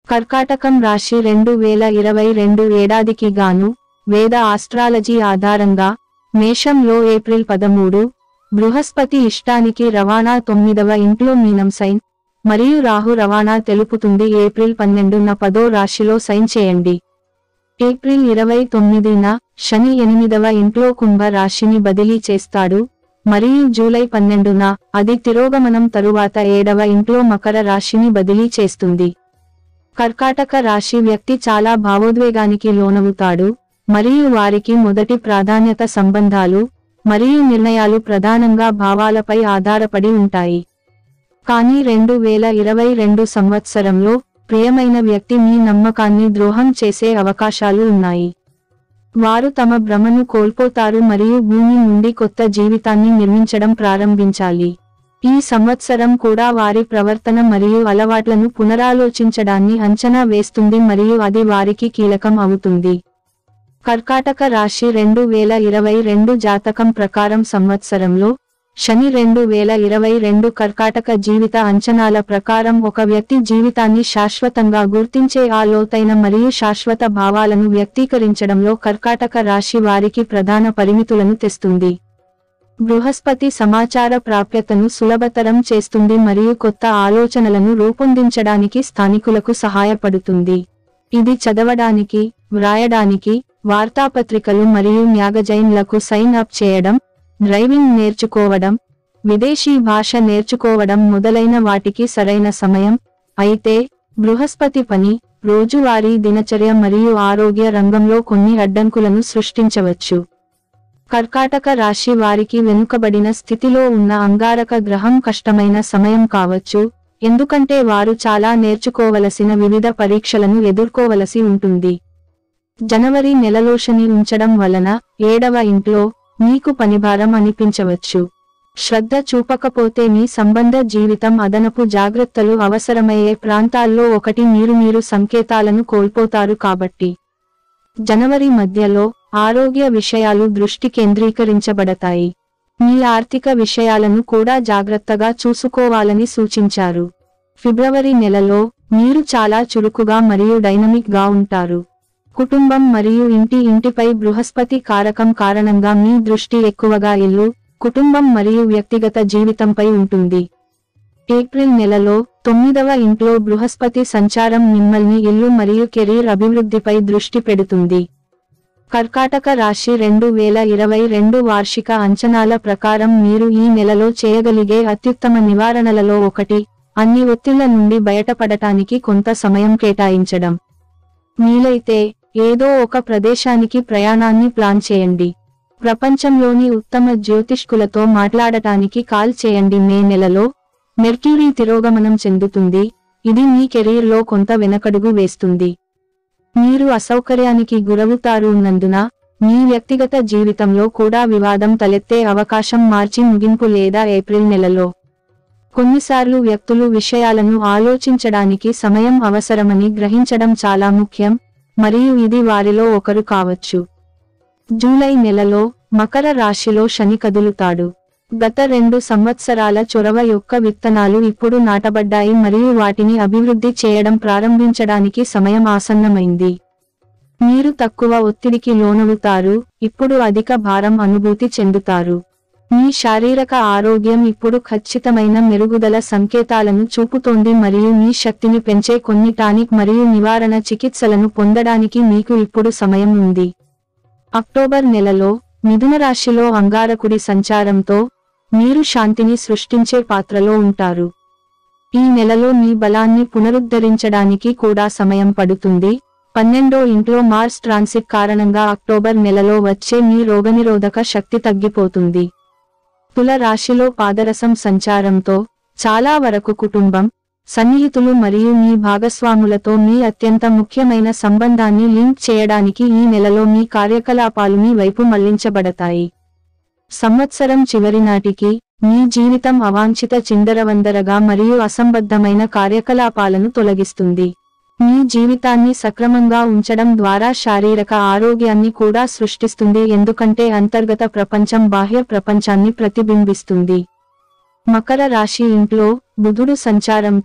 కర్కాటకం రాశి రెండు వేల ఇరవై రెండు ఏడాదికి గాను వేద ఆస్ట్రాలజీ ఆధారంగా మేషంలో ఏప్రిల్ పదమూడు బృహస్పతి ఇష్టానికి రవాణా తొమ్మిదవ ఇంట్లో మీనం సైన్ మరియు రాహు రవాణా తెలుపుతుంది ఏప్రిల్ పన్నెండున పదో రాశిలో సైన్ చేయండి ఏప్రిల్ ఇరవై తొమ్మిదిన శని ఎనిమిదవ ఇంట్లో కుంభ రాశిని బదిలీ చేస్తాడు మరియు జూలై పన్నెండున అది తిరోగమనం తరువాత ఏడవ ఇంట్లో మకర రాశిని బదిలీ చేస్తుంది కర్కాటక రాశి వ్యక్తి చాలా భావోద్వేగానికి లోనవుతాడు మరియు వారికి మొదటి ప్రాధాన్యత సంబంధాలు మరియు నిర్ణయాలు ప్రధానంగా భావాలపై ఆధారపడి ఉంటాయి కానీ రెండు వేల ఇరవై రెండు సంవత్సరంలో ప్రియమైన వ్యక్తి మీ నమ్మకాన్ని ద్రోహం చేసే అవకాశాలు ఉన్నాయి వారు తమ భ్రమను కోల్పోతారు మరియు భూమి నుండి కొత్త జీవితాన్ని నిర్మించడం ప్రారంభించాలి ఈ సంవత్సరం కూడా వారి ప్రవర్తన మరియు అలవాట్లను పునరాలోచించడాన్ని అంచనా వేస్తుంది మరియు అది వారికి కీలకం అవుతుంది కర్కాటక రాశి రెండు వేల ఇరవై రెండు జాతకం ప్రకారం సంవత్సరంలో శని రెండు వేల ఇరవై రెండు కర్కాటక జీవిత అంచనాల ప్రకారం ఒక వ్యక్తి జీవితాన్ని శాశ్వతంగా గుర్తించే ఆ లోతైన మరియు శాశ్వత భావాలను వ్యక్తీకరించడంలో కర్కాటక రాశి వారికి ప్రధాన పరిమితులను తెస్తుంది బృహస్పతి సమాచార ప్రాప్యతను సులభతరం చేస్తుంది మరియు కొత్త ఆలోచనలను రూపొందించడానికి స్థానికులకు సహాయపడుతుంది ఇది చదవడానికి వ్రాయడానికి వార్తాపత్రికలు మరియు మ్యాగజైన్లకు సైన్ అప్ చేయడం డ్రైవింగ్ నేర్చుకోవడం విదేశీ భాష నేర్చుకోవడం మొదలైన వాటికి సరైన సమయం అయితే బృహస్పతి పని రోజువారీ దినచర్య మరియు ఆరోగ్య రంగంలో కొన్ని అడ్డంకులను సృష్టించవచ్చు కర్కాటక రాశి వారికి వెనుకబడిన స్థితిలో ఉన్న అంగారక గ్రహం కష్టమైన సమయం కావచ్చు ఎందుకంటే వారు చాలా నేర్చుకోవలసిన వివిధ పరీక్షలను ఎదుర్కోవలసి ఉంటుంది జనవరి నెలలో శని ఉంచడం వలన ఏడవ ఇంట్లో మీకు పనిభారం అనిపించవచ్చు శ్రద్ధ చూపకపోతే మీ సంబంధ జీవితం అదనపు జాగ్రత్తలు అవసరమయ్యే ప్రాంతాల్లో ఒకటి మీరు మీరు సంకేతాలను కోల్పోతారు కాబట్టి జనవరి మధ్యలో ఆరోగ్య విషయాలు దృష్టి కేంద్రీకరించబడతాయి మీ ఆర్థిక విషయాలను కూడా జాగ్రత్తగా చూసుకోవాలని సూచించారు ఫిబ్రవరి నెలలో మీరు చాలా చురుకుగా మరియు డైనమిక్ గా ఉంటారు కుటుంబం మరియు ఇంటి ఇంటిపై బృహస్పతి కారకం కారణంగా మీ దృష్టి ఎక్కువగా ఇల్లు కుటుంబం మరియు వ్యక్తిగత జీవితంపై ఉంటుంది ఏప్రిల్ నెలలో తొమ్మిదవ ఇంట్లో బృహస్పతి సంచారం మిమ్మల్ని ఇల్లు మరియు కెరీర్ అభివృద్ధిపై దృష్టి పెడుతుంది కర్కాటక రాశి రెండు వేల ఇరవై రెండు వార్షిక అంచనాల ప్రకారం మీరు ఈ నెలలో చేయగలిగే అత్యుత్తమ నివారణలలో ఒకటి అన్ని ఒత్తిళ్ల నుండి బయటపడటానికి కొంత సమయం కేటాయించడం వీలైతే ఏదో ఒక ప్రదేశానికి ప్రయాణాన్ని ప్లాన్ చేయండి ప్రపంచంలోని ఉత్తమ జ్యోతిష్కులతో మాట్లాడటానికి కాల్ చేయండి మే నెలలో మెర్క్యూరీ తిరోగమనం చెందుతుంది ఇది మీ కెరీర్లో కొంత వెనకడుగు వేస్తుంది మీరు అసౌకర్యానికి గురవుతారు నందున మీ వ్యక్తిగత జీవితంలో కూడా వివాదం తలెత్తే అవకాశం మార్చి ముగింపు లేదా ఏప్రిల్ నెలలో కొన్నిసార్లు వ్యక్తులు విషయాలను ఆలోచించడానికి సమయం అవసరమని గ్రహించడం చాలా ముఖ్యం మరియు ఇది వారిలో ఒకరు కావచ్చు జూలై నెలలో మకర రాశిలో శని కదులుతాడు గత రెండు సంవత్సరాల చొరవ యొక్క విత్తనాలు ఇప్పుడు నాటబడ్డాయి మరియు వాటిని అభివృద్ధి చేయడం ప్రారంభించడానికి సమయం ఆసన్నమైంది మీరు తక్కువ ఒత్తిడికి లోనవుతారు ఇప్పుడు అధిక భారం అనుభూతి చెందుతారు మీ శారీరక ఆరోగ్యం ఇప్పుడు ఖచ్చితమైన మెరుగుదల సంకేతాలను చూపుతోంది మరియు మీ శక్తిని పెంచే కొన్ని టానిక్ మరియు నివారణ చికిత్సలను పొందడానికి మీకు ఇప్పుడు సమయం ఉంది అక్టోబర్ నెలలో మిథున రాశిలో అంగారకుడి సంచారంతో మీరు శాంతిని సృష్టించే పాత్రలో ఉంటారు ఈ నెలలో మీ బలాన్ని పునరుద్ధరించడానికి కూడా సమయం పడుతుంది పన్నెండో ఇంట్లో మార్స్ ట్రాన్సిట్ కారణంగా అక్టోబర్ నెలలో వచ్చే మీ రోగనిరోధక శక్తి తగ్గిపోతుంది తుల రాశిలో పాదరసం సంచారంతో చాలా వరకు కుటుంబం సన్నిహితులు మరియు మీ భాగస్వాములతో మీ అత్యంత ముఖ్యమైన సంబంధాన్ని లింక్ చేయడానికి ఈ నెలలో మీ కార్యకలాపాలు మీ వైపు మళ్లించబడతాయి సంవత్సరం చివరి నాటికి మీ జీవితం అవాంఛిత చిందరవందరగా మరియు అసంబద్ధమైన కార్యకలాపాలను తొలగిస్తుంది మీ జీవితాన్ని సక్రమంగా ఉంచడం ద్వారా శారీరక ఆరోగ్యాన్ని కూడా సృష్టిస్తుంది ఎందుకంటే అంతర్గత ప్రపంచం బాహ్య ప్రపంచాన్ని ప్రతిబింబిస్తుంది మకర రాశి ఇంట్లో బుధుడు సంచారంతో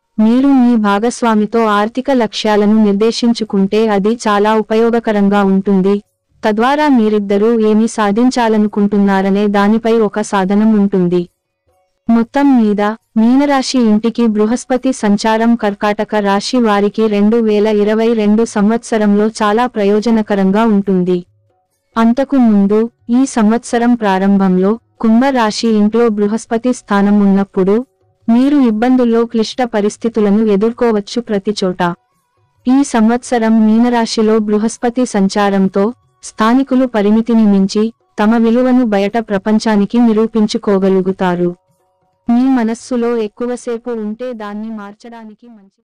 మీరు మీ భాగస్వామితో ఆర్థిక లక్ష్యాలను నిర్దేశించుకుంటే అది చాలా ఉపయోగకరంగా ఉంటుంది తద్వారా మీరిద్దరూ ఏమి సాధించాలనుకుంటున్నారనే దానిపై ఒక సాధనం ఉంటుంది మొత్తం మీద మీనరాశి ఇంటికి బృహస్పతి సంచారం కర్కాటక రాశి వారికి రెండు వేల ఇరవై రెండు సంవత్సరంలో చాలా ప్రయోజనకరంగా ఉంటుంది అంతకు ముందు ఈ సంవత్సరం ప్రారంభంలో కుంభ రాశి ఇంట్లో బృహస్పతి స్థానం ఉన్నప్పుడు మీరు ఇబ్బందుల్లో క్లిష్ట పరిస్థితులను ఎదుర్కోవచ్చు ప్రతి చోట ఈ సంవత్సరం మీనరాశిలో బృహస్పతి సంచారంతో స్థానికులు పరిమితిని మించి తమ విలువను బయట ప్రపంచానికి నిరూపించుకోగలుగుతారు మీ మనస్సులో ఎక్కువసేపు ఉంటే దాన్ని మార్చడానికి మంచి